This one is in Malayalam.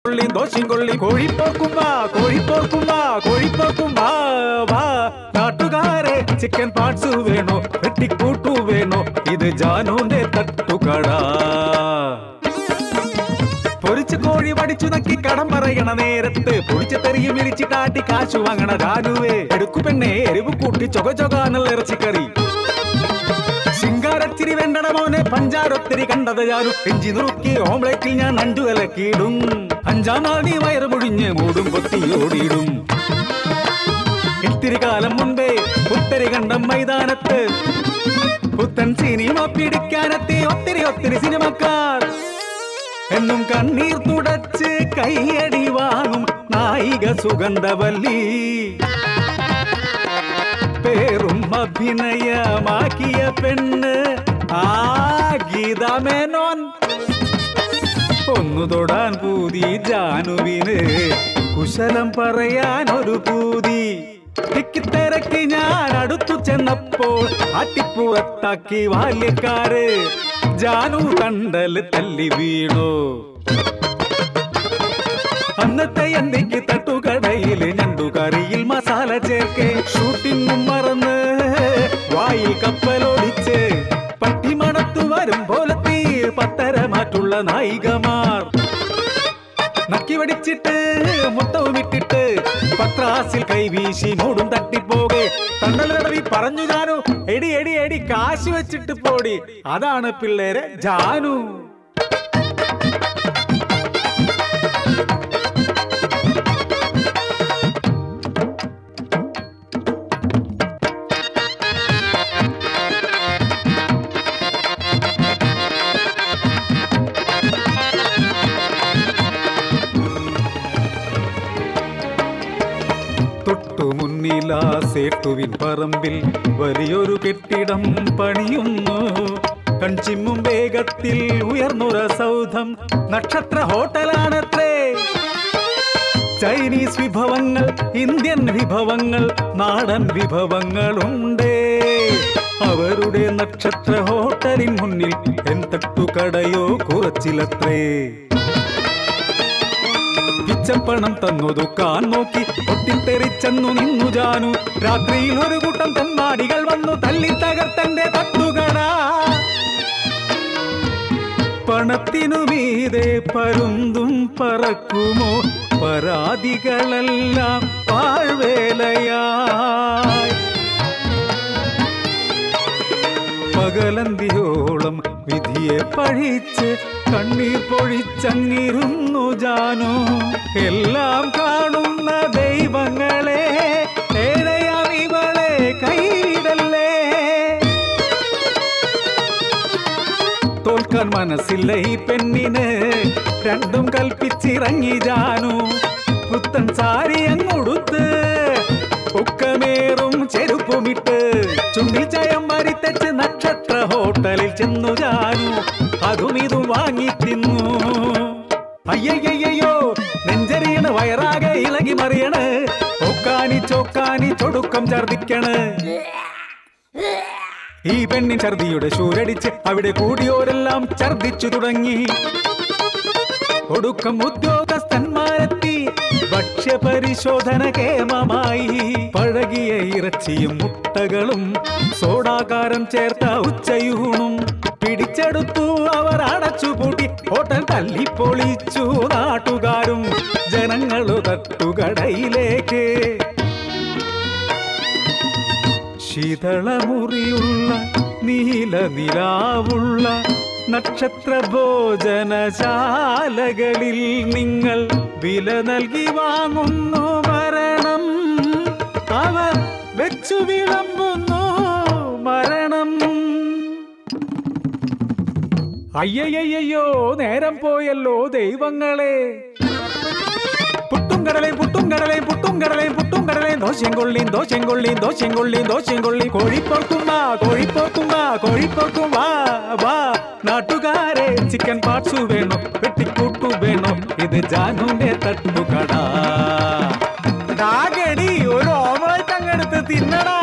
കൊള്ളി ദോശയും കൊള്ളി കോഴിപ്പോക്കും വാ കോഴിപ്പോക്കും വാ കോഴിപ്പോക്കും വാ വാ നാട്ടുകാരെ ചിക്കൻ പാർട്സ് വേണോ വെട്ടിക്കൂട്ടു വേണോ ഇത് ജാനുന്റെ തട്ടുകട പൊരിച്ച കോഴി പഠിച്ചു നക്കി കടം പറയണ നേരത്ത് പൊടിച്ച തെറിയും ഇടിച്ചിട്ടാട്ടി കാശു വാങ്ങണ ജാനുവേ എടുക്കു പെണ്ണെ എരിവ് കൂട്ടി ചൊക ചൊകാന്നുള്ള ഇറച്ചിക്കറി ശിങ്കാരച്ചിരി വേണ്ടട മോനെ പഞ്ചാരൊത്തിരി കണ്ടത് ഞാനും എഞ്ചി നുറുക്കി ഓംലേറ്റിൽ ഞാൻ അഞ്ചു കലക്കിയിടും അഞ്ചാം നാൾ നീ വയറ് മുഴിഞ്ഞ് മൂടും പൊത്തിയോടിയിടും ഇത്തിരി കാലം മുൻപേ പുത്തരി കണ്ടം മൈതാനത്ത് പുത്തൻ സിനിമ പിടിക്കാനെത്തി ഒത്തിരി ഒത്തിരി സിനിമക്കാർ എന്നും കണ്ണീർ തുടച്ച് കൈയടി വാങ്ങും നായിക സുഗന്ധവല്ലി പേറും അഭിനയമാക്കിയ പെണ്ണ് ആ ഗീതാമേനോൻ ഒന്നു തൊടാൻ പൂതി ജാനുവിന് കുശലം പറയാൻ ഒരു പൂതി തിക്കിത്തിരക്കി ഞാൻ അടുത്തു ചെന്നപ്പോൾ അട്ടിപ്പുറത്താക്കി ബാല്യക്കാര് ജാനു കണ്ടല് തല്ലി വീണു അന്നത്തെ എന്തിക്ക് തട്ടുകടയിൽ ഞണ്ടുകറിയിൽ മസാല ചേർക്കെ ഷൂട്ടിങ്ങും മറന്ന് വായിൽ കപ്പലോടിച്ച് പട്ടിമണത്തു വരും പോലത്തെ പത്തര മാറ്റുള്ള നായികമാർ നക്കി വടിച്ചിട്ട് മുട്ടവും ഇട്ടിട്ട് പത്രാസിൽ കൈവീശി മൂടും തട്ടിപ്പോകെ തണ്ടൽ തടവി പറഞ്ഞു ജാനു എടി എടി എടി കാശ് വെച്ചിട്ട് പോടി അതാണ് പിള്ളേരെ ജാനു തൊട്ടു മുന്നിലാ സേട്ടുവിൻ പറമ്പിൽ വലിയൊരു കെട്ടിടം പണിയുന്നു കൺചിമ്മും വേഗത്തിൽ ഉയർന്നൊര സൗധം നക്ഷത്ര ഹോട്ടലാണത്രേ ചൈനീസ് വിഭവങ്ങൾ ഇന്ത്യൻ വിഭവങ്ങൾ നാടൻ വിഭവങ്ങളുണ്ടേ അവരുടെ നക്ഷത്ര ഹോട്ടലിൻ മുന്നിൽ എൻ തട്ടുകടയോ കുറച്ചിലത്രേ പിച്ചപ്പണം തന്നൊതുക്കാൻ നോക്കി പൊട്ടിത്തെറിച്ചെന്നു നിന്നു ജാനു രാത്രിയിൽ ഒരു കൂട്ടം തെമ്മാടികൾ വന്നു തല്ലി തകർത്തന്റെ തട്ടുകട പണത്തിനു മീതെ പരുന്തും പറക്കുമോ പരാതികളെല്ലാം പാഴ്വേലയായി പകലന്തിയോളം വിധിയെ പഴിച്ച് കണ്ണീർ പൊഴിച്ചങ്ങിരുന്നു ജാനു എല്ലാം കാണുന്ന ദൈവങ്ങളെ ഏഴയാം ഇവളെ കൈയിടല്ലേ തോൽക്കാൻ മനസ്സില്ല ഈ പെണ്ണിന് രണ്ടും കൽപ്പിച്ചിറങ്ങി ജാനു പുത്തൻ സാരി അങ്ങുടുത്ത് ഉക്കമേറും ചെരുപ്പുമിട്ട് ചുണ്ടിൽ ചയം വരിത്തച്ച് നക്ഷത്ര ഹോട്ടലിൽ ചെന്നു ജാനു അതും ഇതും വാങ്ങി തിന്നു അയ്യയ്യോ നെഞ്ചെറിയണ വയറാകെ ഇളകി മറിയണ് ഒക്കാനി ചോക്കാനി ചൊടുക്കം ഛർദിക്കണ് ഈ പെണ്ണിൻ ഛർദിയുടെ ശൂരടിച്ച് അവിടെ കൂടിയോരെല്ലാം ഛർദിച്ചു തുടങ്ങി ഒടുക്കം ഉദ്യോഗസ്ഥന്മാരെത്തി ഭക്ഷ്യപരിശോധന കേമമായി പഴകിയ ഇറച്ചിയും മുട്ടകളും സോഡാകാരം ചേർത്ത ഉച്ചയൂണും പിടിച്ചെടുത്തു അവർ അടച്ചുപൂട്ടി ഹോട്ടൽ തല്ലിപ്പൊളിച്ചു നാട്ടുകാരും ജനങ്ങളു തട്ടുകടയിലേക്ക് ശീതളമുറിയുള്ള നീല നിലാവുള്ള നക്ഷത്ര ഭോജനശാലകളിൽ നിങ്ങൾ വില നൽകി വാങ്ങുന്നു മരണം അവർ വെച്ചു വിളമ്പുന്നു മരണം അയ്യയ്യോ നേരം പോയല്ലോ ദൈവങ്ങളെ പുട്ടും കടലയും പുട്ടും കടലയും പുട്ടും കടലയും പുട്ടും കടലയും ദോശയും കൊള്ളിയും ദോശയും കൊള്ളിയും ദോശയും കൊള്ളിയും ദോശയും കൊള്ളി കോഴിപ്പോക്കും വാ കോഴിപ്പോക്കും വാ കോഴിപ്പോക്കും വാ വാ നാട്ടുകാരെ ചിക്കൻ പാർട്സ് വേണോ വെട്ടിക്കൂട്ടു വേണോ ഇത് ജാനുന്റെ തട്ടുകട ഒരു ഓമളറ്റ് അങ്ങെടുത്ത് തിന്നടാ